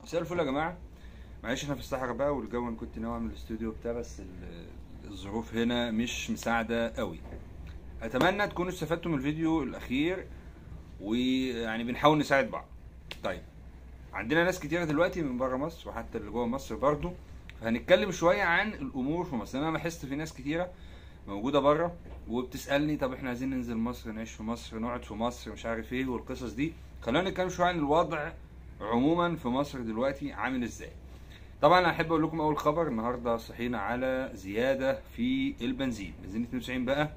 مساء الفل يا جماعه معلش احنا في الصحراء بقى والجو انا كنت ناوي اعمل الاستوديو بتاع بس ال- الظروف هنا مش مساعده قوي اتمنى تكونوا استفدتوا من الفيديو الاخير ويعني بنحاول نساعد بعض طيب عندنا ناس كتيره دلوقتي من بره مصر وحتى اللي جوه مصر برضو فهنتكلم شويه عن الامور في مصر انا لاحظت في ناس كتيره موجوده بره وبتسالني طب احنا عايزين ننزل مصر نعيش في مصر نقعد في مصر مش عارف ايه والقصص دي خلونا نتكلم شويه عن الوضع عموما في مصر دلوقتي عامل ازاي طبعا انا احب اقول لكم اول خبر النهارده صحينا على زياده في البنزين بنزين 92 بقى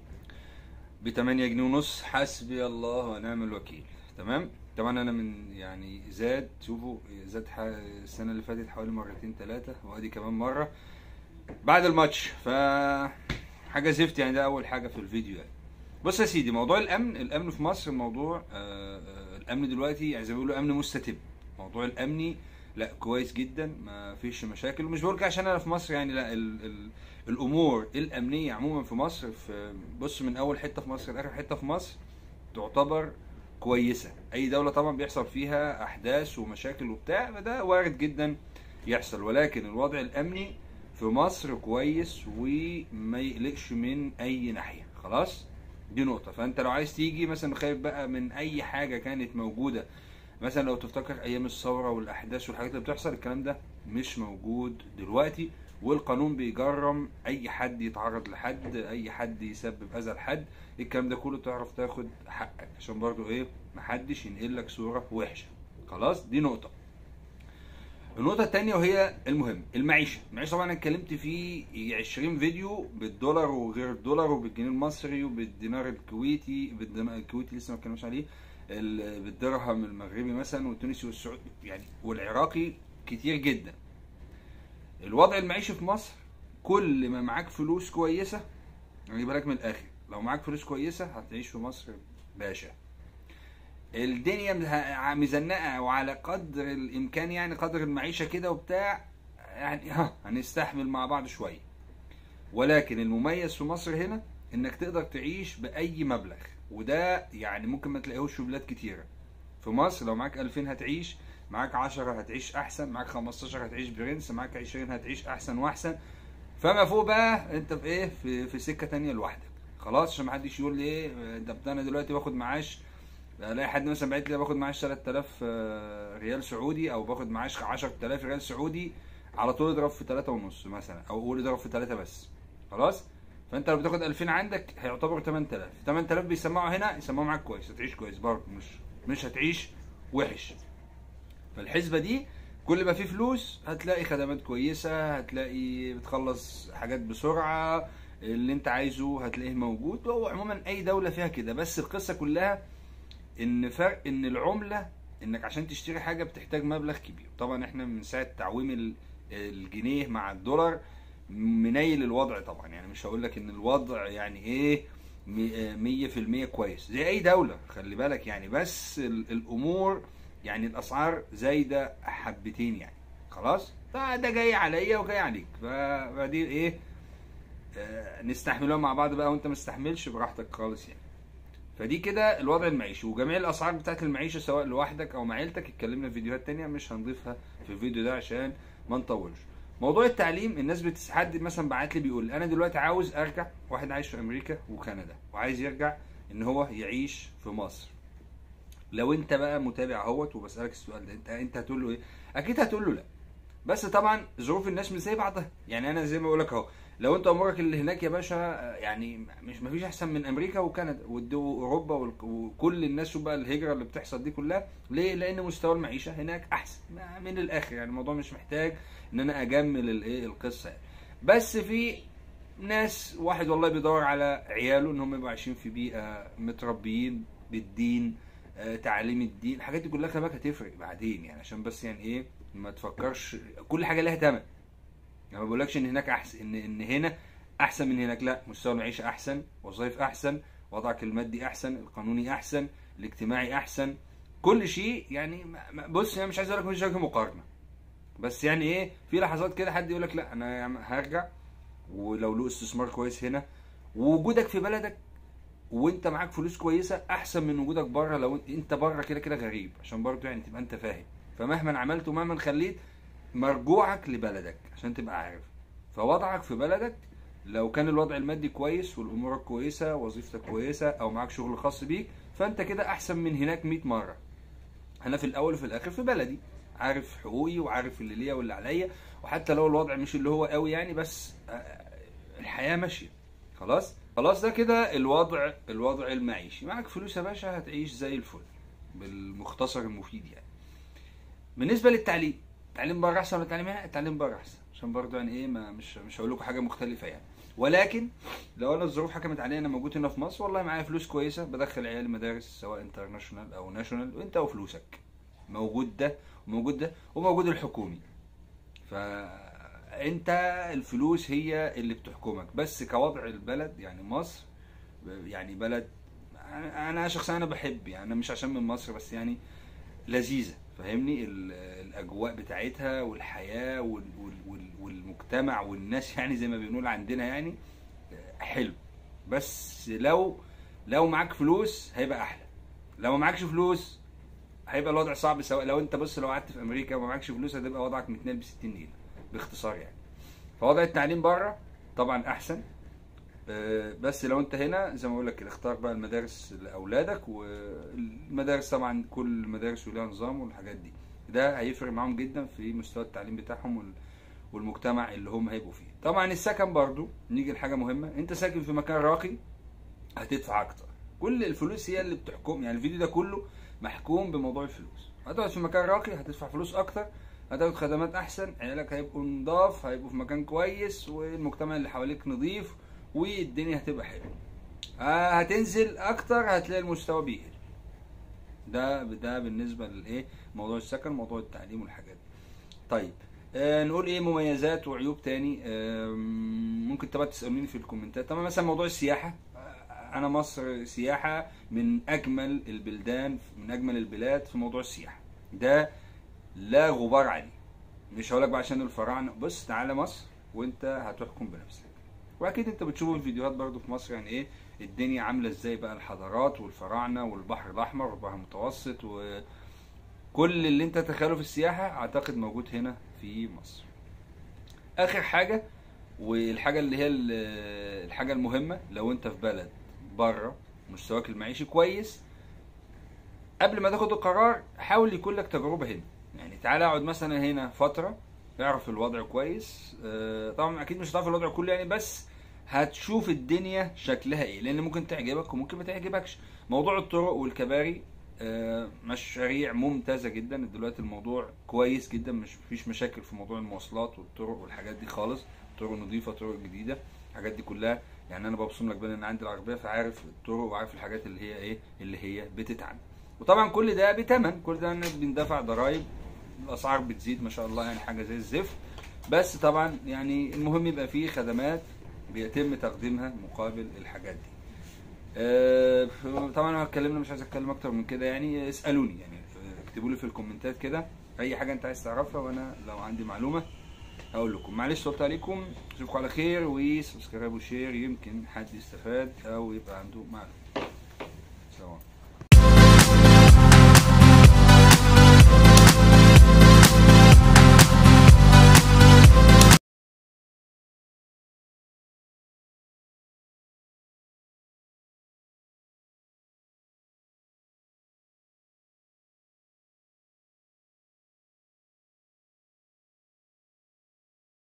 ب 8 جنيه ونص حسبي الله ونعم الوكيل تمام طبعا انا من يعني زاد شوفوا زاد ح- السنه اللي فاتت حوالي مرتين ثلاثه وادي كمان مره بعد الماتش ف حاجه زفت يعني ده اول حاجه في الفيديو يعني بص يا سيدي موضوع الامن الامن في مصر موضوع آه آه، الامن دلوقتي يعني زي ما بيقولوا امن مستتب موضوع الامني لا كويس جدا ما فيش مشاكل ومش بقول كده عشان انا في مصر يعني لا ال ال الامور الامنيه عموما في مصر في بص من اول حته في مصر لاخر حته في مصر تعتبر كويسه اي دوله طبعا بيحصل فيها احداث ومشاكل وبتاع فده وارد جدا يحصل ولكن الوضع الامني في مصر كويس وما يقلقش من اي ناحيه خلاص دي نقطه فانت لو عايز تيجي مثلا خايف بقى من اي حاجه كانت موجوده مثلا لو تفتكر ايام الثوره والاحداث والحاجات اللي بتحصل الكلام ده مش موجود دلوقتي والقانون بيجرم اي حد يتعرض لحد اي حد يسبب اذى لحد الكلام ده كله تعرف تاخد حقك عشان برضو ايه محدش ينقل لك صوره وحشه خلاص دي نقطه النقطة التانية وهي المهم المعيشة، المعيشة طبعا انا اتكلمت في 20 فيديو بالدولار وغير الدولار وبالجنيه المصري وبالدينار الكويتي بالدينار الكويتي لسه ما اتكلمناش عليه ال- بالدرهم المغربي مثلا والتونسي والسعودي يعني والعراقي كتير جدا. الوضع المعيشي في مصر كل ما معاك فلوس كويسة يعني بالك من الاخر لو معاك فلوس كويسة هتعيش في مصر باشا. الدنيا مه- مزنقه وعلى قدر الامكان يعني قدر المعيشه كده وبتاع يعني ها هنستحمل مع بعض شويه ولكن المميز في مصر هنا انك تقدر تعيش باي مبلغ وده يعني ممكن ما تلاقيهوش في بلاد كتيره في مصر لو معاك 2000 هتعيش معاك 10 هتعيش احسن معاك 15 هتعيش برنس معاك 20 هتعيش احسن واحسن فما فوق بقى انت في ايه في, في سكه تانية لوحدك خلاص عشان ما حدش يقول لي ايه ده انا دلوقتي باخد معاش الاقي حد مثلا بعت لي باخد معاش 3000 آه، ريال سعودي او باخد معاش 10000 ريال سعودي على طول اضرب في 3 ونص مثلا او قول اضرب في 3 بس خلاص فانت لو بتاخد 2000 عندك هيعتبر 8000 8000 بيسمعوا هنا يسمعوا معاك كويس هتعيش كويس برضه مش مش هتعيش وحش فالحسبه دي كل ما في فلوس هتلاقي خدمات كويسه هتلاقي بتخلص حاجات بسرعه اللي انت عايزه هتلاقيه موجود وهو عموما اي دوله فيها كده بس القصه كلها ان فرق ان العمله انك عشان تشتري حاجه بتحتاج مبلغ كبير طبعا احنا من ساعه تعويم ال- الجنيه مع الدولار منيل الوضع طبعا يعني مش هقول لك ان الوضع يعني ايه مية في المية كويس زي اي دولة خلي بالك يعني بس ال- الامور يعني الاسعار زايدة حبتين يعني خلاص فده جاي عليا وجاي عليك ف- فدي ايه آه، نستحملها مع بعض بقى وانت مستحملش براحتك خالص يعني فدي كده الوضع المعيشي وجميع الاسعار بتاعت المعيشه سواء لوحدك او مع عيلتك اتكلمنا في فيديوهات تانية مش هنضيفها في الفيديو ده عشان ما نطولش موضوع التعليم الناس بتس... حد مثلا بعت لي بيقول انا دلوقتي عاوز ارجع واحد عايش في امريكا وكندا وعايز يرجع ان هو يعيش في مصر لو انت بقى متابع اهوت وبسالك السؤال ده انت انت هتقول له ايه اكيد هتقول له لا بس طبعا ظروف الناس مش زي بعضها يعني انا زي ما بقول لك اهو لو انت امورك اللي هناك يا باشا آه، يعني مش مفيش احسن من امريكا وكندا والدو- واوروبا وال- وكل الناس وبقى الهجره اللي بتحصل دي كلها ليه؟ لان مستوى المعيشه هناك احسن ما- من الاخر يعني الموضوع مش محتاج ان انا اجمل الايه القصه يعني. بس في ناس واحد والله بيدور على عياله ان هم يبقوا عايشين في بيئه متربيين بالدين آه، تعليم الدين الحاجات دي كلها خلي بالك هتفرق بعدين يعني عشان بس يعني ايه ما تفكرش كل حاجه لها ثمن يعني ما بقولكش ان هناك احسن ان ان هنا احسن من هناك لا مستوى المعيشه احسن وظائف احسن وضعك المادي احسن القانوني احسن الاجتماعي احسن كل شيء يعني ما- ما- بص انا مش عايز اقول لك مفيش وجه مقارنه بس يعني ايه في لحظات كده حد يقول لك لا انا يا عم هرجع ولو له استثمار كويس هنا ووجودك في بلدك وانت معاك فلوس كويسه احسن من وجودك بره لو انت بره كده كده غريب عشان برضه يعني تبقى انت فاهم فمهما عملت ومهما خليت مرجوعك لبلدك عشان تبقى عارف فوضعك في بلدك لو كان الوضع المادي كويس والامورك كويسه وظيفتك كويسه او معاك شغل خاص بيك فانت كده احسن من هناك 100 مره انا في الاول وفي الاخر في بلدي عارف حقوقي وعارف اللي ليا واللي عليا وحتى لو الوضع مش اللي هو قوي يعني بس آه، الحياه ماشيه خلاص خلاص ده كده الوضع الوضع المعيشي معاك فلوس يا باشا هتعيش زي الفل بالمختصر المفيد يعني بالنسبه للتعليم التعليم بره احسن ولا التعليم هنا التعليم بره احسن عشان برضه يعني ايه ما مش مش هقول لكم حاجه مختلفه يعني ولكن لو انا الظروف حكمت عليا انا موجود هنا في مصر والله معايا فلوس كويسه بدخل عيالي مدارس سواء انترناشونال او ناشونال وانت وفلوسك موجود ده وموجود ده وموجود الحكومي فانت الفلوس هي اللي بتحكمك بس كوضع البلد يعني مصر يعني بلد انا شخصيا انا بحب يعني انا مش عشان من مصر بس يعني لذيذه فاهمني ال- الاجواء بتاعتها والحياه وال- وال- وال- والمجتمع والناس يعني زي ما بنقول عندنا يعني حلو بس لو لو معاك فلوس هيبقى احلى لو ما معكش فلوس هيبقى الوضع صعب سواء لو انت بص لو قعدت في امريكا وما معكش فلوس هتبقى وضعك متنال ب 60 نيله باختصار يعني فوضع التعليم بره طبعا احسن آه، بس لو انت هنا زي ما بقول لك كده اختار بقى المدارس لاولادك والمدارس طبعا كل المدارس ولها نظام والحاجات دي ده هيفرق معاهم جدا في مستوى التعليم بتاعهم وال- والمجتمع اللي هم هيبقوا فيه طبعا السكن برضو نيجي لحاجه مهمه انت ساكن في مكان راقي هتدفع اكتر كل الفلوس هي اللي بتحكم يعني الفيديو ده كله محكوم بموضوع الفلوس هتقعد في مكان راقي هتدفع فلوس اكتر هتاخد خدمات احسن عيالك هيبقوا نضاف هيبقوا في مكان كويس والمجتمع اللي حواليك نظيف والدنيا هتبقى حلوه آه، هتنزل اكتر هتلاقي المستوى بيقل ده ده بالنسبه لايه موضوع السكن موضوع التعليم والحاجات دي طيب آه نقول ايه مميزات وعيوب تاني آه ممكن تبقى تسالوني في الكومنتات طبعا مثلا موضوع السياحه آه، انا مصر سياحه من اجمل البلدان من اجمل البلاد في موضوع السياحه ده لا غبار عليه مش هقولك بقى عشان الفراعنه بص تعالى مصر وانت هتحكم بنفسك واكيد انت بتشوف الفيديوهات برضو في مصر يعني ايه الدنيا عامله ازاي بقى الحضارات والفراعنه والبحر الاحمر والبحر المتوسط وكل اللي انت تخيله في السياحه اعتقد موجود هنا في مصر اخر حاجه والحاجه اللي هي ال- الحاجه المهمه لو انت في بلد بره مستواك المعيشي كويس قبل ما تاخد القرار حاول يكون لك تجربه هنا يعني تعالى اقعد مثلا هنا فتره اعرف الوضع كويس آه، طبعا اكيد مش هتعرف الوضع كله يعني بس هتشوف الدنيا شكلها ايه لان ممكن تعجبك وممكن ما تعجبكش موضوع الطرق والكباري آه، مشاريع ممتازه جدا دلوقتي الموضوع كويس جدا مش مفيش مشاكل في موضوع المواصلات والطرق والحاجات دي خالص طرق نظيفه طرق جديده الحاجات دي كلها يعني انا ببصم لك بان انا عندي العربيه فعارف الطرق وعارف الحاجات اللي هي ايه اللي هي بتتعمل وطبعا كل ده بتمن كل ده الناس بندفع ضرايب الاسعار بتزيد ما شاء الله يعني حاجه زي الزفت بس طبعا يعني المهم يبقى فيه خدمات بيتم تقديمها مقابل الحاجات دي آه، طبعا انا اتكلمنا مش عايز اتكلم اكتر من كده يعني اسالوني يعني اكتبوا لي في الكومنتات كده اي حاجه انت عايز تعرفها وانا لو عندي معلومه هقول لكم معلش طولت عليكم اشوفكم على خير وسبسكرايب وشير يمكن حد يستفاد او يبقى عنده معلومه سلام